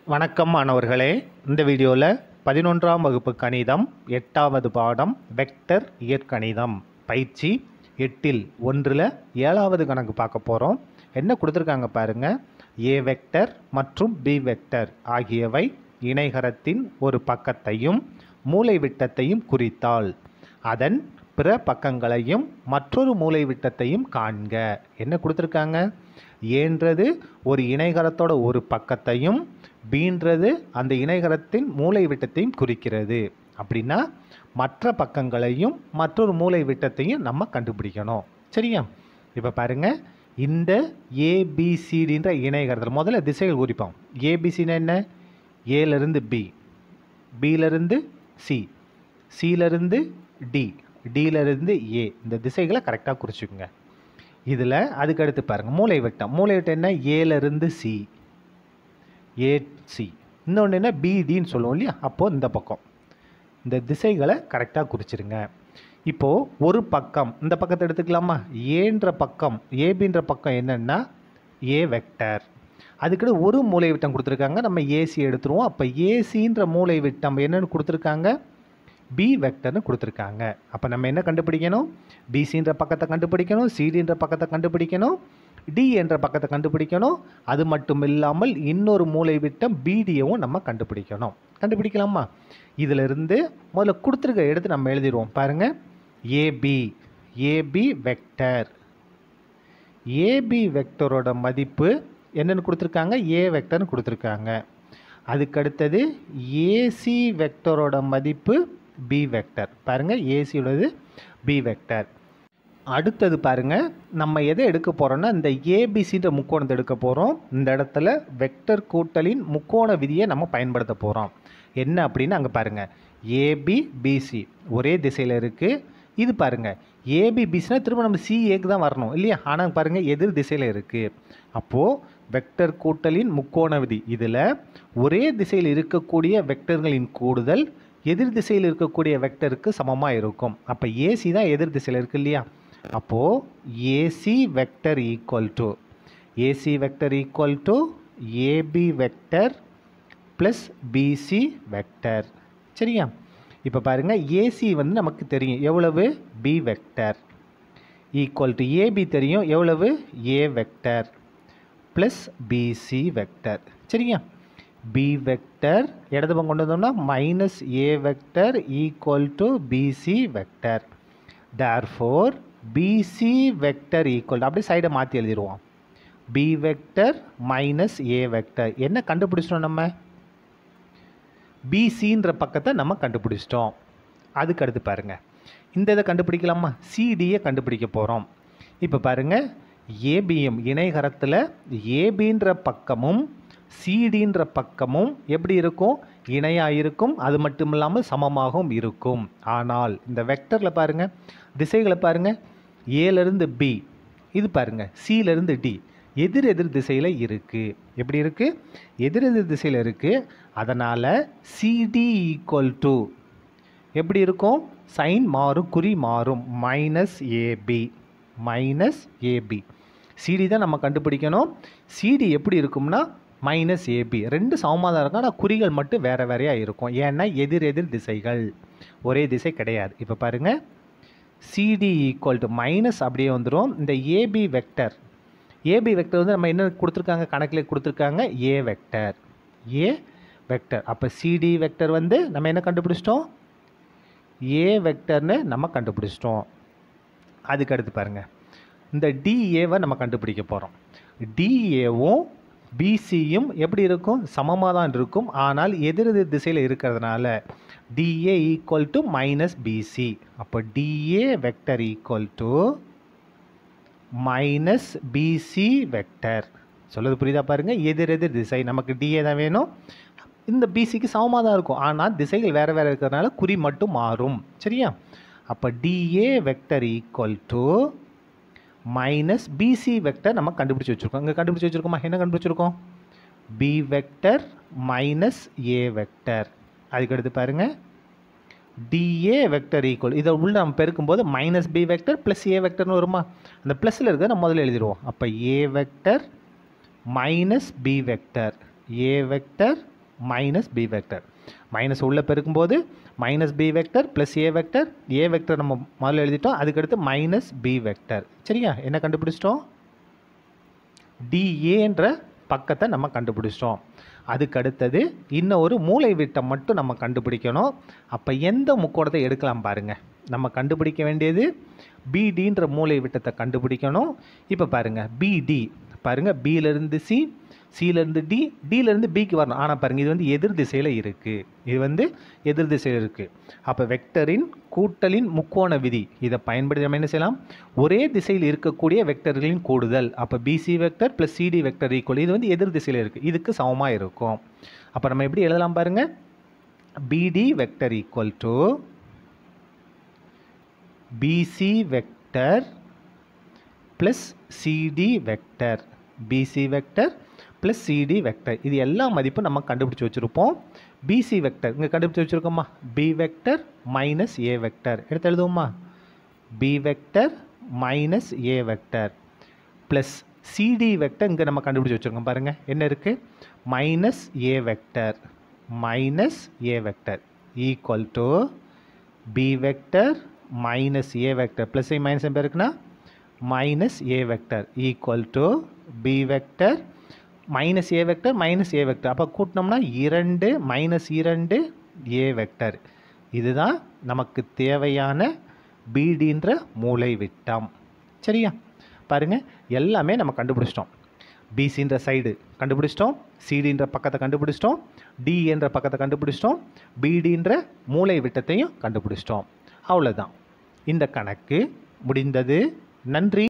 வணக்கம் மாணவர்களே இந்த வீடியோவில் பதினொன்றாம் வகுப்பு கணிதம் எட்டாவது பாடம் வெக்டர் இயற்கணிதம் பயிற்சி எட்டில் ஒன்றில் ஏழாவது கணக்கு பார்க்க போகிறோம் என்ன கொடுத்துருக்காங்க பாருங்க ஏ வெக்டர் மற்றும் பி வெக்டர் ஆகியவை இணைகரத்தின் ஒரு பக்கத்தையும் மூலை விட்டத்தையும் குறித்தால் அதன் பிற பக்கங்களையும் மற்றொரு மூலை விட்டத்தையும் காண்க என்ன கொடுத்துருக்காங்க ஏன்றது ஒரு இணைகரத்தோட ஒரு பக்கத்தையும் பீன்றது அந்த இணைகரத்தின் மூலை விட்டத்தையும் குறிக்கிறது அப்படின்னா மற்ற பக்கங்களையும் மற்றொரு மூலை விட்டத்தையும் நம்ம கண்டுபிடிக்கணும் சரியா இப்போ பாருங்க இந்த ஏபிசிடின்ற இணைகரத்தில் முதல்ல திசைகள் குறிப்போம் ஏபிசின்னா என்ன ஏலேருந்து பி பியிலிருந்து சி சியிலிருந்து டி டியிலிருந்து ஏ இந்த திசைகளை கரெக்டாக குறிச்சிக்கோங்க இதில் அதுக்கு அடுத்து பாருங்கள் மூளை விட்டம் மூளை விட்டம் என்ன ஏலேருந்து சி ஏசி இன்னொன்று என்ன பிடின்னு சொல்லுவோம் இல்லையா அப்போது இந்த பக்கம் இந்த திசைகளை கரெக்டாக குறிச்சிருங்க இப்போது ஒரு பக்கம் இந்த பக்கத்தை எடுத்துக்கலாமா ஏன்ற பக்கம் ஏபின்ற பக்கம் என்னென்னா ஏ வெக்டர் அதுக்கு ஒரு மூளை விட்டம் கொடுத்துருக்காங்க நம்ம ஏசி எடுத்துருவோம் அப்போ ஏசின்ற மூளை விட்டம் என்னென்னு கொடுத்துருக்காங்க பி வெக்டர்னு கொடுத்துருக்காங்க அப்போ நம்ம என்ன கண்டுபிடிக்கணும் பிசின்ற பக்கத்தை கண்டுபிடிக்கணும் சிடின்ற பக்கத்தை கண்டுபிடிக்கணும் டி என்ற பக்கத்தை கண்டுபிடிக்கணும் அது மட்டும் இல்லாமல் இன்னொரு மூளை விட்டம் பிடியவும் நம்ம கண்டுபிடிக்கணும் கண்டுபிடிக்கலாமா இதிலிருந்து முதல்ல கொடுத்துருக்க எடுத்து நம்ம எழுதிடுவோம் பாருங்கள் ஏபி ஏபி வெக்டர் ஏபி வெக்டரோட மதிப்பு என்னென்னு கொடுத்துருக்காங்க ஏ வெக்டர்னு கொடுத்துருக்காங்க அதுக்கு அடுத்தது ஏசி வெக்டரோட மதிப்பு பி வெக்டர் பாருங்கள் ஏசியோடது பி வெக்டர் அடுத்தது பாருங்க நம்ம எதை எடுக்க போகிறோம்னா இந்த ஏபிசின்ற முக்கோணத்தை எடுக்க போகிறோம் இந்த இடத்துல வெக்டர் கூட்டலின் முக்கோண விதியை நம்ம பயன்படுத்த போகிறோம் என்ன அப்படின்னு அங்கே பாருங்கள் ஏபி பிசி ஒரே திசையில் இருக்குது இது பாருங்கள் ஏபி பிசினா திரும்ப நம்ம சிஏக்கு தான் வரணும் இல்லையா ஆனால் பாருங்கள் எதிர் திசையில் இருக்குது அப்போது வெக்டர் கூட்டலின் முக்கோண விதி இதில் ஒரே திசையில் இருக்கக்கூடிய வெக்டர்களின் கூடுதல் எதிர் திசையில் இருக்கக்கூடிய வெக்டருக்கு சமமாக இருக்கும் அப்போ ஏசி தான் எதிர் திசையில் இருக்கு இல்லையா அப்போது AC vector equal to AC vector equal to AB vector plus BC vector சரியா இப்போ பாருங்கள் ஏசி வந்து நமக்கு தெரியும் எவ்வளவு B vector equal to AB தெரியும் எவ்வளவு A vector plus BC vector சரியா பி வெக்டர் இடது பக்கம் கொண்டு வந்தோம்னா minus A vector equal to BC vector therefore BC vector equal அப்படியே சைடை மாற்றி எழுதிடுவோம் B vector minus A vector என்ன கண்டுபிடிச்சிட்டோம் நம்ம பிசின்ற பக்கத்தை நம்ம கண்டுபிடிச்சிட்டோம் அதுக்கு அடுத்து பாருங்கள் இந்த இதை கண்டுபிடிக்கலாமா சிடியை கண்டுபிடிக்க போகிறோம் இப்போ பாருங்கள் ஏபிஎம் இணைகரத்தில் ஏபின்ற பக்கமும் சிடின்ற பக்கமும் எப்படி இருக்கும் இணையாக இருக்கும் அது மட்டும் இல்லாமல் சமமாகவும் இருக்கும் ஆனால் இந்த வெக்டரில் பாருங்கள் திசைகளை பாருங்கள் ஏலேருந்து பி இது பாருங்கள் சியிலேருந்து டி எதிர் எதிர் திசையில் இருக்குது எப்படி இருக்குது எதிர் எதிர் திசையில் இருக்குது அதனால் சிடி ஈக்குவல் டு எப்படி இருக்கும் சைன் மாறும் குறி மாறும் minus AB minus AB CD தான் நம்ம கண்டுபிடிக்கணும் சிடி எப்படி இருக்கும்னா மைனஸ் ஏபி ரெண்டு சமமாக தான் இருக்கும் ஆனால் குறிகள் மட்டும் வேறு வேறையாக இருக்கும் ஏன்னா எதிர் எதிர் திசைகள் ஒரே திசை கிடையாது இப்போ பாருங்கள் சிடி ஈக்குவல் டு மைனஸ் அப்படியே வந்துடும் இந்த ஏபி வெக்டர் ஏபி வெக்டர் வந்து நம்ம என்ன கொடுத்துருக்காங்க கணக்கில் கொடுத்துருக்காங்க ஏ வெக்டர் ஏ வெக்டர் அப்போ சிடி வெக்டர் வந்து நம்ம என்ன கண்டுபிடிச்சிட்டோம் ஏ வெக்டர்னு நம்ம கண்டுபிடிச்சிட்டோம் அதுக்கு அடுத்து பாருங்கள் இந்த டிஏவை நம்ம கண்டுபிடிக்க போகிறோம் டிஏவும் பிசியும் எப்படி இருக்கும் சமமாக தான் இருக்கும் ஆனால் எதிர் எதிர் திசையில் இருக்கிறதுனால DA equal to minus BC அப்போ DA vector equal to minus BC vector சொல்லுது புரியுதா பாருங்கள் எதிர் எதிர் திசை நமக்கு டிஏ தான் வேணும் இந்த பிசிக்கு சமமாக தான் இருக்கும் ஆனால் திசைகள் வேறு வேறு இருக்கிறதுனால குறி மட்டும் மாறும் சரியா அப்போ DA vector equal to minus BC vector நம்ம கண்டுபிடிச்சி வச்சுருக்கோம் இங்கே கண்டுபிடிச்சி வச்சுருக்கோமா என்ன கண்டுபிடிச்சிருக்கோம் B vector minus A vector அதுக்கு அடுத்து பாருங்கள் டிஏ வெக்டர் ஈக்குவல் இதை உள்ள நம்ம பெருக்கும்போது minus B vector plus A வெக்டர்னு வருமா அந்த ப்ளஸில் இருக்கிறத நம்ம முதல்ல எழுதிடுவோம் அப்போ A vector minus B vector A vector minus B vector minus உள்ள பெருக்கும்போது minus B vector plus A vector A vector நம்ம முதல்ல எழுதிட்டோம் அதுக்கடுத்து மைனஸ் பி வெக்டர் சரியா என்ன கண்டுபிடிச்சிட்டோம் டிஏன்ற பக்கத்தை நம்ம கண்டுபிடிச்சிட்டோம் அதுக்கு அடுத்தது இன்னும் ஒரு மூளை விட்டம் மட்டும் நம்ம கண்டுபிடிக்கணும் அப்போ எந்த முக்கோணத்தை எடுக்கலாம் பாருங்க நம்ம கண்டுபிடிக்க வேண்டியது பிடின்ற மூளை விட்டத்தை கண்டுபிடிக்கணும் இப்போ பாருங்க பிடி பாருங்க பியிலேருந்து சி சியிலேருந்து டி டியிலேருந்து பிக்கு வரணும் ஆனால் பாருங்கள் இது வந்து எதிர் திசையில் இருக்குது இது வந்து எதிர் திசையில் இருக்குது அப்போ வெக்டரின் கூட்டலின் முக்கோண விதி இதை பயன்படுத்தி நம்ம என்ன செய்யலாம் ஒரே திசையில் இருக்கக்கூடிய வெக்டர்களின் கூடுதல் அப்போ BC vector plus CD vector equal இது வந்து எதிர் திசையில் இருக்குது இதுக்கு சமமாக இருக்கும் அப்போ நம்ம எப்படி எழுதலாம் பாருங்கள் BD vector equal to BC vector plus CD vector BC vector plus CD vector இது எல்லா மதிப்பும் நம்ம கண்டுபிடிச்சி வச்சுருப்போம் பிசி வெக்டர் இங்கே கண்டுபிடிச்சி வச்சுருக்கோமா B vector minus A vector எடுத்து எழுதுவோமா B vector minus A vector plus CD vector இங்கே நம்ம கண்டுபிடிச்சி வச்சுருக்கோம் பாருங்கள் என்ன இருக்குது minus A vector minus A vector equal to B vector minus A vector plus I minus எப்படி இருக்குன்னா minus A vector equal to B vector minus A vector minus A vector அப்போ கூட்டினோம்னா இரண்டு மைனஸ் இரண்டு ஏ வெக்டர் இதுதான் நமக்கு தேவையான பிடின்ற மூளை விட்டம் சரியா பாருங்கள் எல்லாமே நம்ம கண்டுபிடிச்சிட்டோம் பிசின்ற சைடு கண்டுபிடிச்சிட்டோம் சிடின்ற பக்கத்தை கண்டுபிடிச்சிட்டோம் டி என்ற பக்கத்தை கண்டுபிடிச்சிட்டோம் பிடின்ற மூளை விட்டத்தையும் கண்டுபிடிச்சிட்டோம் அவ்வளோதான் இந்த கணக்கு முடிந்தது நன்றி